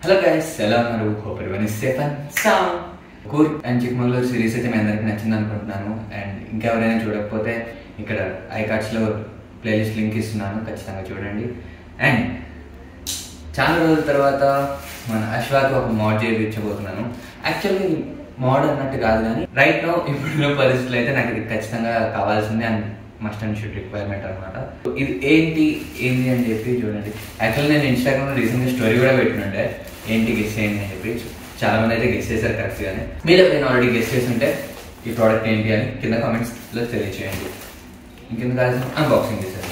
Hello guys ఎలా ఉన్నారు hope ఎవరి safe and sound Coorg and Chikmagalur series అయితే మీ అందరికి నచ్చింది అనుకుంటున్నాను అండ్ ఇంకెవరైనా చూడకపోతే ఇక్కడ ఐ కార్డ్స్లో ప్లేలిస్ట్ లింక్ ఇస్తున్నాను ఖచ్చితంగా చూడండి అండ్ చాలా రోజుల తర్వాత మన అశ్వాకి ఒక మోడ్ చేయించబోతున్నాను యాక్చువల్లీ మోడ్ అన్నట్టు కాదు కానీ రైట్ నో ఇప్పుడున్న పరిస్థితులు అయితే నాకు ఇది ఖచ్చితంగా కావాల్సింది and must and should requirement అనమాట ఇది ఏంటి ఏంటి అని చెప్పి చూడండి యాక్చువల్లీ నేను ఇన్స్టాగ్రామ్లో రీసెంట్గా స్టోరీ కూడా పెట్టినుండే ఏంటి గెస్ చేయండి అని చెప్పి చాలా మంది అయితే గెస్ చేశారు కరెక్ట్గానే మీరు ఎవరైనా ఆల్రెడీ గెస్ చేసి ఉంటే ఈ ప్రోడక్ట్ ఏంటి అని కింద కామెంట్స్లో తెలియచేయండి ఇంకెందుకు కావాల్సిన అన్బాక్సింగ్ చేశారు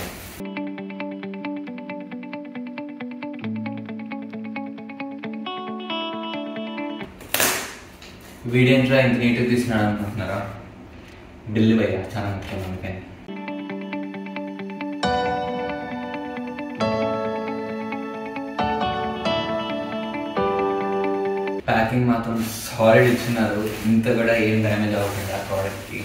వీడియో ఇంట్లో ఇంత నీట్గా తీసినాడు అనుకుంటున్నారా ఢిల్లీ భయ్య చాలా ముఖ్యం అందుకని ప్యాకింగ్ మాత్రం సాలిడ్ ఇచ్చినారు ఇంత కూడా ఏం డ్యామేజ్ అవ్వకుండా ఆ ప్రోడక్ట్కి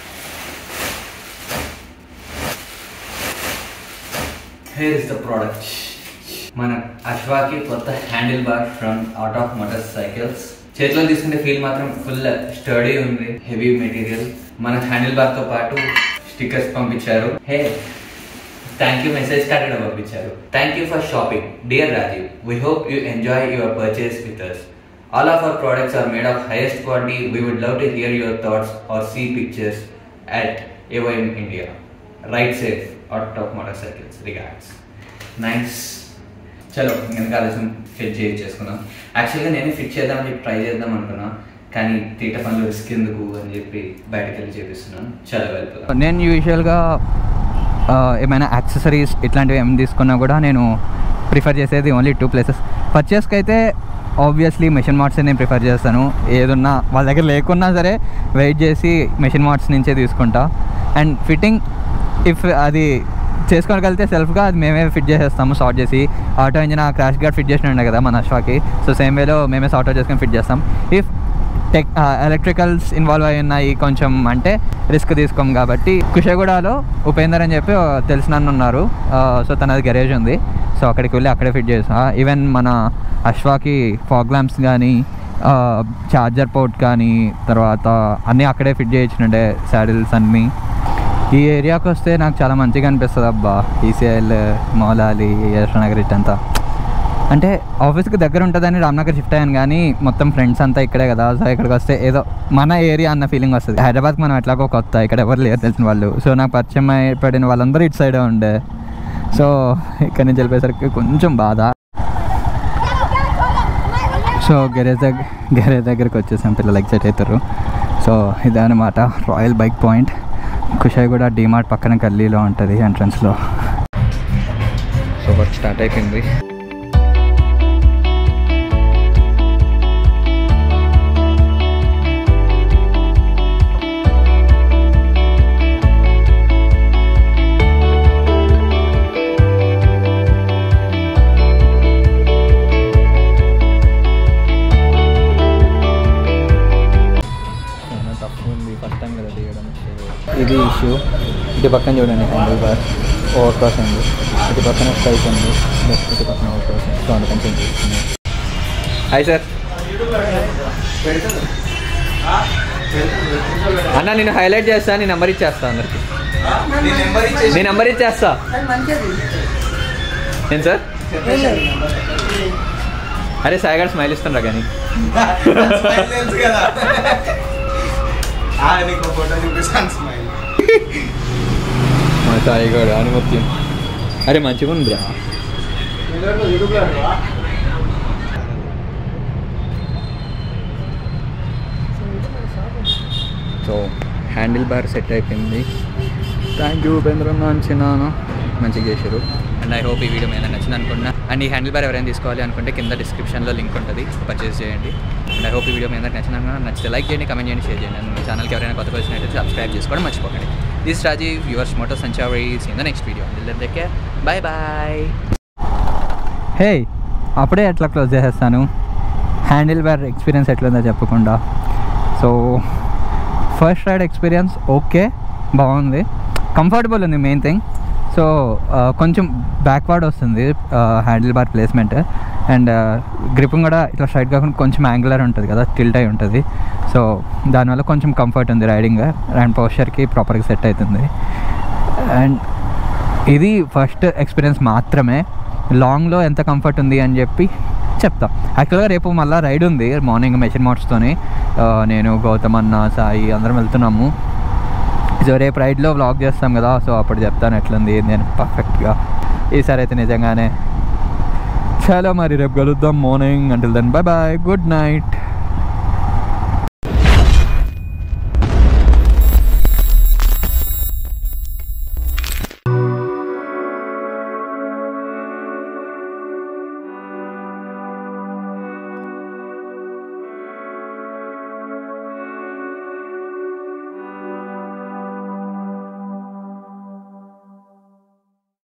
హేర్ ఇస్ ద ప్రోడక్ట్ మన అశ్వాకి కొత్త handlebar from out of motorcycles చేతిలో తీసుకుంటే ఫీల్ మాత్రం ఫుల్ స్టడీ ఉంది హెవీ మెటీరియల్ మన హ్యాండిల్ బార్ తో పాటు స్టిక్కర్స్ పంపించారు hey thank you message card కూడా పంపించారు thank you for shopping dear Rajeev we hope you enjoy your purchase with us all of our products are made of highest quality. We would love to hear your thoughts or see pictures at AOM India. Ride safe out of motorcycles. Regards. Nice చలో ఇంకా ఆలోచన fit చేయించేసుకున్నాం యాక్చువల్గా నేను fit చేద్దామని చెప్పి try చేద్దాం అనుకున్నా కానీ తీట పనులు రిస్క్ ఎందుకు అని చెప్పి బయటకు వెళ్ళి చేపిస్తున్నాను చలో వెళ్ళిపోదాం నేను యూజువల్గా ఏమైనా యాక్సెసరీస్ ఇట్లాంటివి ఏమైనా తీసుకున్నా కూడా నేను ప్రిఫర్ చేసేది ఓన్లీ టూ ప్లేసెస్ పర్చేస్కి అయితే ఆబ్వియస్లీ మెషిన్ మార్ట్స్ నేను ప్రిఫర్ చేస్తాను ఏదున్నా వాళ్ళ దగ్గర లేకున్నా సరే వెయిట్ చేసి మెషిన్ మార్ట్స్ నుంచే తీసుకుంటా అండ్ ఫిట్టింగ్ ఇఫ్ అది చేసుకోగలిగితే సెల్ఫ్గా అది మేమే ఫిట్ చేసేస్తాము సార్ట్ చేసి auto engine crash guard fit చేసిన ఉండే కదా మన అశ్వాకి సో సేమ్ వేలో మేమే సార్ట్ అవుట్ చేసుకొని ఫిట్ చేస్తాం ఇఫ్ టెక్ ఎలక్ట్రికల్స్ ఇన్వాల్వ్ అయి ఉన్నాయి కొంచెం అంటే రిస్క్ తీసుకోం కాబట్టి కుషగూడలో ఉపేందర్ అని చెప్పి ఆ, తెలిసిన అన్న ఉన్నారు సో తనది గెరేజ్ ఉంది సో అక్కడికి వెళ్ళి అక్కడే ఫిట్ చేసా ఈవెన్ మన అశ్వాకి ఫాగ్ ల్యాంప్స్ కానీ చార్జర్ పోర్ట్ కానీ తర్వాత అన్నీ అక్కడే ఫిట్ చేయించినండే శాడిల్స్ అన్నీ ఈ ఏరియాకి వస్తే నాకు చాలా మంచిగా అనిపిస్తుంది అబ్బా ఈసీఎల్ మౌలాలి యశ్వనగర్ ఇట్టంతా అంటే ఆఫీస్కి దగ్గర ఉంటుందని రామ్నగర్ షిఫ్ట్ అయ్యాను కానీ మొత్తం ఫ్రెండ్స్ అంతా ఇక్కడే కదా సో ఇక్కడికి వస్తే ఏదో మన ఏరియా అన్న ఫీలింగ్ వస్తుంది హైదరాబాద్కి మనం ఎట్లాగో కొత్త ఇక్కడ ఎవరు లేరు తెలిసిన వాళ్ళు సో నాకు పరిచయం అయిపడిన వాళ్ళందరూ ఇటు సైడే ఉండే సో ఇక్కడి నుంచి వెళ్ళిపోయేసరికి కొంచెం బాధ సో గెరేజ్ దగ్గర గెరేజ్ దగ్గరికి వచ్చేసాం పిల్లలు ఎగ్జైట్ అవుతారు సో ఇదన్నమాట రాయల్ బైక్ పాయింట్ కుషాయి కూడా డీమార్ట్ పక్కన గల్లీలో ఉంటుంది ఎంట్రన్స్లో సో వర్క్ స్టార్ట్ అయిపోయింది తప్పు ఉంది ఫస్ట్ టైం కదా దిగడం ఇది ఇష్యూ ఇటు పక్కన చూడండి హ్యాండిల్ బార్ ఓవర్ క్రాస్ ఉంది ఇటు పక్కన స్ట్రైక్ ఉంది లెఫ్ట్ ఇటు పక్కన ఓవర్ క్రాస్ ఉంది సో అందుకని చేంజ్ చేస్తుంది హాయ్ సార్ అన్న నేను హైలైట్ చేస్తా నీ నెంబర్ ఇచ్చేస్తా అందరికి నీ నెంబర్ ఇచ్చేస్తా ఏం సార్ అరే సాయిగారు స్మైల్ ఇస్తుండ్రా కానీ నీకు ఫోటో చూపిస్తాను స్మైల్ మా సాయిగాడు అనుమతి అరే మంచిగా ఉందిరా సో హ్యాండిల్ బార్ సెట్ అయిపోయింది థ్యాంక్ యూ ఉపేంద్ర చిన్నాను మంచిగా చేశారు అండ్ ఐ హోప్ ఈ వీడియో మీద నచ్చింది అనుకుంటున్నా అండ్ ఈ హ్యాండిల్ బార్ ఎవరైనా తీసుకోవాలి అనుకుంటే కింద డిస్క్రిప్షన్లో లింక్ ఉంటుంది పర్చేస్ చేయండి అండ్ ఐ హోప్ ఈ వీడియో మీద నచ్చింది అనుకున్నా నచ్చితే లైక్ చేయండి కమెంట్ చేయండి షేర్ చేయండి అండ్ మీ ఛానల్కి ఎవరైనా కొత్త వచ్చినట్టయితే సబ్స్క్రైబ్ చేసుకోవడం మర్చిపోకండి this Rajeev yours moto Sancharis in the next video దగ్గర బాయ్ బాయ్ హే అప్పుడే ఎట్లా క్లోజ్ చేసేస్తాను హ్యాండిల్ బార్ ఎక్స్పీరియన్స్ ఎట్లుందో చెప్పకుండా so first ride experience okay బాగుంది కంఫర్టబుల్ ఉంది మెయిన్ థింగ్ సో కొంచెం బ్యాక్వర్డ్ వస్తుంది handlebar placement and gripping కూడా ఇట్లా స్ట్రైట్ కాకుండా కొంచెం యాంగులర్ ఉంటుంది కదా టిల్ట్ అయి ఉంటుంది సో దానివల్ల కొంచెం కంఫర్ట్ ఉంది రైడింగ్ అండ్ పోస్చర్కి ప్రాపర్గా సెట్ అవుతుంది అండ్ ఇది ఫస్ట్ ఎక్స్పీరియన్స్ మాత్రమే లాంగ్లో ఎంత కంఫర్ట్ ఉంది అని చెప్పి చెప్తా యాక్చువల్గా రేపు మళ్ళీ రైడ్ ఉంది మార్నింగ్ మెషిన్ మోడ్స్తోని నేను గౌతమ్ అన్న సాయి అందరం వెళ్తున్నాము సో రేపు రైడ్లో వ్లాగ్ చేస్తాం కదా సో అప్పుడు చెప్తాను ఎట్లుంది నేను పర్ఫెక్ట్గా ఈసారి అయితే నిజంగానే చాలా మరి రేపు కలుద్దాం morning until then bye bye good night